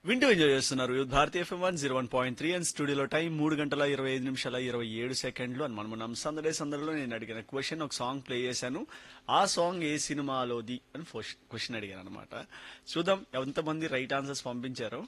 వింటూ ఎంజాయ్ చేస్తున్నారు youth Bharatiya FM one zero one point three and స్టూడియోలో టైం మూడు గంటల ఇరవై ఐదు నిమిషాల ఇరవై ఏడు సెకండ్లు అని మనం మనం సందడే సందడిలో నేను అడిగిన క్వశ్చన్ ఒక సాంగ్ ప్లే చేశాను ఆ సాంగ్ ఏ సినిమాలోది అని క్వశ్చన్ అడిగాను అనమాట చూద్దాం ఎంతమంది రైట్ ఆన్సర్స్ పంపించారో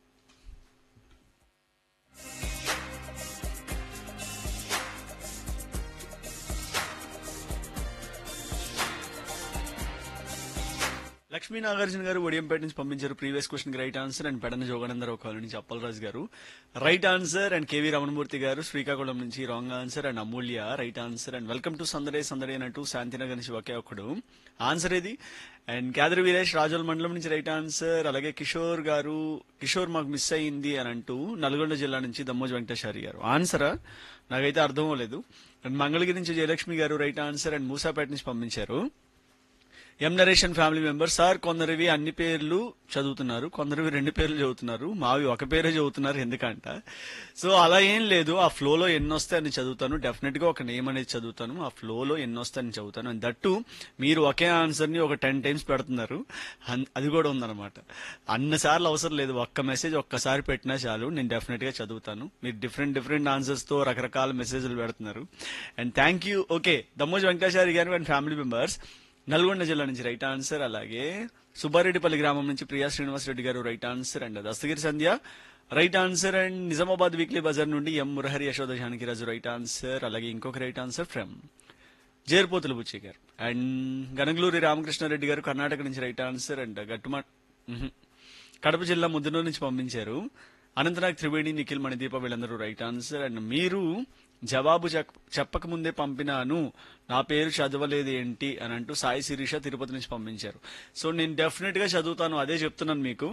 లక్ష్మీ నాగార్జున గారు ఒడియంపేట నుంచి పంపించారు previous question right answer and Pedana Joganandarao కాల్ నుంచి అప్పలరాజు గారు right answer and K V Ramanamurthy గారు శ్రీకాకుళం నుంచి wrong answer and Amulya right answer and welcome to సందడే సందడే అంటూ శాంతినగర్ నుంచి ఒకే ఒక్కడు ఆన్సర్ ఇది అండ్ కేదరి వీరేష్ రాజోల్ మండలం నుంచి రైట్ ఆన్సర్ అలాగే కిషోర్ గారు కిషోర్ మాకు మిస్ అయ్యింది అని అంటూ నల్గొండ జిల్లా నుంచి దమ్మోజ్ వెంకటేశ్వరి గారు ఆన్సరా నాకైతే అర్థం అవ్వలేదు అండ్ మంగళగిరి నుంచి జయలక్ష్మి గారు రైట్ ఆన్సర్ అండ్ మూసాపేట నుంచి పంపించారు M Naresh family member sir కొందరివి అన్ని పేర్లు చదువుతున్నారు కొందరివి రెండు పేర్లు చదువుతున్నారు మావి ఒక పేరే చదువుతున్నారు ఎందుకంట సో అలా ఏం లేదు ఆ ఫ్లోలో ఎన్ని వస్తాయని చదువుతాను డెఫినెట్ గా ఒక నేమ్ అనేది చదువుతాను ఆ ఫ్లోలో ఎన్ని వస్తాయని చదువుతాను అండ్ దట్టు మీరు ఒకే ఆన్సర్ ని ఒక టెన్ టైమ్స్ పెడుతున్నారు అన్- అది కూడా ఉందన్నమాట అన్నసార్లు అవసరం లేదు ఒక్క మెసేజ్ ఒక్కసారి పెట్టినా చాలు నేను డెఫినెట్ గా చదువుతాను మీరు డిఫరెంట్ డిఫరెంట్ ఆన్సర్స్ తో రకరకాల మెసేజ్లు పెడుతున్నారు and thank you okay Dammoj Venkateswari గారు అండ్ ఫ్యామిలీ మెంబర్స్ నల్గొండ జిల్లా నుంచి రైట్ ఆన్సర్ అలాగే సుబ్బారెడ్డిపల్లి గ్రామం నుంచి ప్రియా శ్రీనివాస్ రెడ్డి గారు right answer and Dastagiri Sandhya right answer and Nizamabad weekly బజార్ నుండి M Murahari Yashoda Janakiraju right answer అలాగే ఇంకొక right answer from Jerpothula Buchi గారు అండ్ గనగలూరి రామకృష్ణారెడ్డి గారు కర్ణాటక నుంచి రైట్ ఆన్సర్ అండ్ గట్టుమా మ్హూ. కడప జిల్లా ముద్దునూరు నుంచి పంపించారు అనంతనాగ్ త్రివేణి నిఖిల్ మణిదీప వీళ్ళందరూ రైట్ ఆన్సర్ అండ్ మీరు జవాబు చెప్- చెప్పక ముందే పంపినాను నా పేరు చదవలేదు ఏంటి అని అంటూ సాయి శిరీష తిరుపతి నుంచి పంపించారు సో నేను డెఫినెట్ గా చదువుతాను అదే చెప్తున్నాను మీకు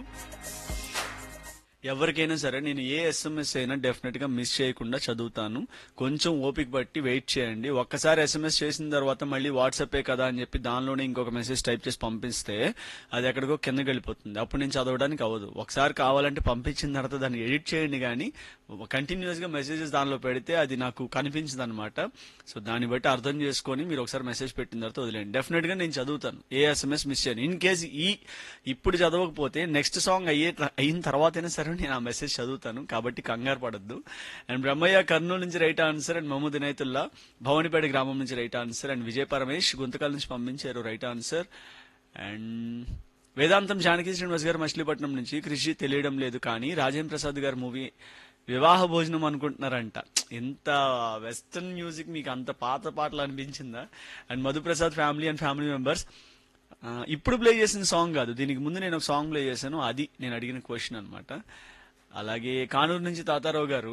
ఎవరికైనా సరే నేను ఏ ఎస్ఎంఎస్ అయినా డెఫినెట్ గా మిస్ చేయకుండా చదువుతాను కొంచెం ఓపిక బట్టి వెయిట్ చేయండి ఒక్కసారి ఎస్ఎంఎస్ చేసిన తర్వాత మళ్ళీ వాట్సాపే కదా అని చెప్పి దానిలోనే ఇంకొక మెసేజ్ టైప్ చేసి పంపిస్తే అది ఎక్కడికో కిందకి వెళ్ళిపోతుంది అప్పుడు నేను చదవడానికి అవ్వదు ఒకసారి కావాలంటే పంపించిన తర్వాత దాన్ని ఎడిట్ చేయండి కానీ కంటిన్యూస్ గా మెసేజెస్ దానిలో పెడితే అది నాకు కనిపించదు అనమాట సో దాన్ని బట్టి అర్థం చేసుకొని మీరు ఒకసారి మెసేజ్ పెట్టిన తర్వాత వదిలేండి డెఫినెట్ గా నేను చదువుతాను ఏ ఎస్ఎంఎస్ మిస్ చేయను ఇన్ కేస్ ఈ ఇప్పుడు చదవకపోతే నెక్స్ట్ సాంగ్ అయ్యే అయిన తర్వాతైనా సరే నేను ఆ మెసేజ్ చదువుతాను కాబట్టి కంగారు పడద్దు అండ్ బ్రహ్మయ్య కర్నూలు నుంచి right answer and Mohammed Inayatullah Bhavanipeta గ్రామం నుంచి right answer and Vijay Paramesh Guntakal నుంచి పంపించారు రైట్ ఆన్సర్ అండ్ వేదాంతం జానకి శ్రీనివాస్ గారు మచిలీపట్నం నుంచి కృషి తెలియడం లేదు కానీ రాజేంద్ర ప్రసాద్ గారి మూవీ వివాహ భోజనం అనుకుంటున్నారంట ఎంత వెస్టర్న్ మ్యూజిక్ మీకు అంత పాత పాటలు అనిపించిందా and Madhuprasad family and family members ఇప్పుడు ప్లే చేసిన సాంగ్ కాదు దీనికి ముందు నేను ఒక సాంగ్ ప్లే చేశాను అది నేను అడిగిన క్వశ్చన్ అన్నమాట అలాగే కానూరు నుంచి తాతారావు గారు